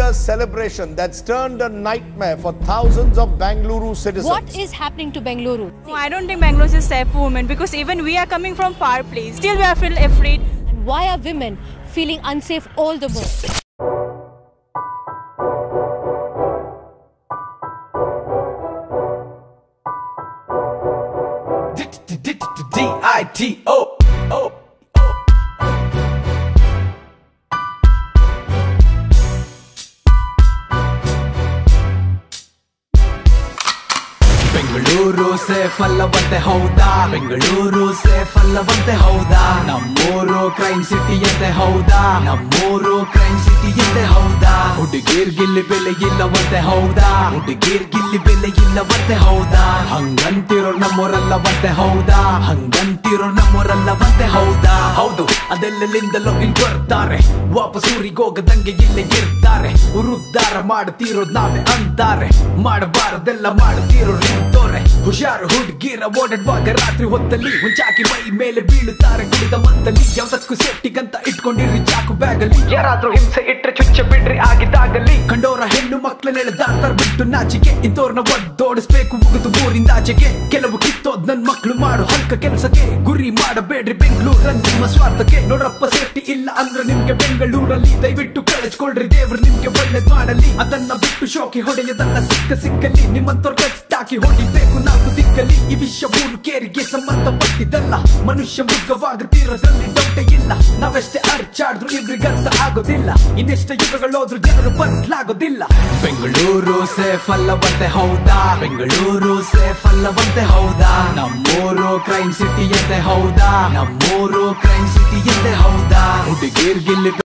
Year's celebration that's turned a nightmare for thousands of Bangalore citizens. What is happening to Bengaluru? No, I don't think Bangalore is safe for women because even we are coming from far place. Still we are feel afraid. And why are women feeling unsafe all the more? D-I-T-O. Oh. Bengaluru safe ಅಲ್ಲವಂತೆ ಹೌದಾ Bengaluru safe ಅಲ್ಲವಂತೆ ಹೌದಾ ನಮ್ಮೂರು crime city ಅಂತೆ ಹೌದಾ ನಮ್ಮೂರು crime city ಅಂತೆ ಹೌದಾ ಹುಡುಗೀರ್ ಗಿಲ್ಲಿ ಬೆಲೆ ಇಲ್ಲವಂತೆ ಹೌದಾ ಹುಡುಗೀರ್ ಗಿಲ್ಲಿ ಬೆಲೆ ಇಲ್ಲವಂತೆ ಹೌದಾ ಹಂಗಂತಿರೋ ನಮ್ಮೂರಲ್ಲವಂತೆ ಹೌದಾ ಹಂಗಂತಿರೋ ನಮ್ಮೂರಲ್ಲವಂತೆ ಹೌದಾ ಹೌದು ಅದೆಲ್ಲಲಿಂದಲೋ ಇಲ್ಲಿ ಬರ್ತಾರೆ ವಾಪಸ್ ಊರಿಗೆ ಹೋಗದಂಗೆ ಇಲ್ಲೇ ಇರ್ತಾರೆ ಉರುದ್ದಾರ ಮಾಡ್ತಿರೋದ್ ನಾವೇ ಅಂತಾರೆ ಮಾಡಬಾರದೆಲ್ಲ ಮಾಡ್ತಿರೋ ನಿಂತೋರೆ ಹುಷಾರು ಹುಡುಗಿರ ಓಡಾಡುವಾಗ ರಾತ್ರಿ ಹೊತ್ತಲ್ಲಿ ಮುಂಚಾಕಿ ಮೈ ಮೇಲೆ ಬೀಳುತ್ತಾರೆ ಕುಡಿದ ಮತ್ತಲ್ಲಿ ಯಾವ್ದಕ್ಕೂ ಸೇಫ್ಟಿಗಂತ ಇಟ್ಕೊಂಡಿರಿ ಚಾಕು ಬ್ಯಾಗ್ ಅಲ್ಲಿ ಯಾರಾದ್ರೂ ಹಿಂಸೆ ಇಟ್ರೆ ಚುಚ್ಚ ಬಿಡ್ರಿ ಆಗಿದ್ದಾಗಲಿ ಕಂಡೋರ ಹೆಣ್ಣು ಮಕ್ಕಳನ್ನೆಳೆದಾಡ್ತಾರ ಬಿಟ್ಟು ನಾಚಿಕೆ ಇಂಥವ್ರನ್ನ ಒದ್ದೋಡಿಸ್ಬೇಕು ಮುಗಿದು ಊರಿಂದ ಆಚೆಗೆ ಕೆಲವು ಕಿತ್ತೋದ್ ನನ್ ಮಕ್ಳು ಮಾಡು ಹಲ್ಕ ಕೆಲಸಕ್ಕೆ ಗುರಿ ಮಾಡಬೇಡ್ರಿ ಬೆಂಗಳೂರಲ್ಲಿ ನಿಮ್ಮ ಸ್ವಾರ್ಥಕ್ಕೆ ನೋಡ್ರಪ್ಪ ಸೇಫ್ಟಿ ಇಲ್ಲ ಅಂದ್ರೆ ನಿಮ್ಗೆ ಬೆಂಗಳೂರಲ್ಲಿ ದಯವಿಟ್ಟು ಕಳಿಸ್ಕೊಳ್ರಿ ದೇವ್ರು ನಿಮ್ಗೆ ಒಳ್ಳೇದ್ ಮಾಡಲಿ ಅದನ್ನ ಬಿಟ್ಟು ಶೋಕಿ ಹೊಡೆಯದನ್ನ ಸಿಕ್ಕ ಸಿಕ್ಕಲಿ ನಿಮ್ಮಂತವ್ರ ಕಟ್ಟಾಕಿ ಹೊಡಿಬೇಕು ನಾಲ್ಕು ದಿಕ್ಕಲಿ ಈ ವಿಷಯ ಊರು ಕೇರಿಗೆ ಸಂಬಂಧಪಟ್ಟಿದ್ದಲ್ಲ ಮನುಷ್ಯ ಮೃಗವಾಗುತ್ತಿರೋದ್ರಲ್ಲಿ ಡೌಟೇ ಇಲ್ಲ ನಾವೆಷ್ಟೇ ಅರ್ಚಾಡಿದ್ರು ಇವ್ರಿಗರ್ಥ ಆಗೋದಿಲ್ಲ ಇನ್ನೆಷ್ಟೇ ಯುಗಗಳೋದ್ರು ಜನರು ಬದಲಾಗೋದಿಲ್ಲ ಬೆಂಗಳೂರು ಸೇಫ್ ಅಲ್ಲವಂತೆ ಹೌದಾ ಬೆಂಗಳೂರು ಸೇಫ್ ಅಲ್ಲವಂತೆ ಹೌದಾ ನಮ್ಮೂರು ಕ್ರೈಮ್ ಸಿಟಿ ಅಂತೆ ಹೌದಾ ನಮ್ಮೂರು ಕ್ರೈಮ್ ಸಿಟಿ ಅಂತೆ ಹೌದಾ ಹುಡುಗೀರ್ ಗಿಲ್ಲಿ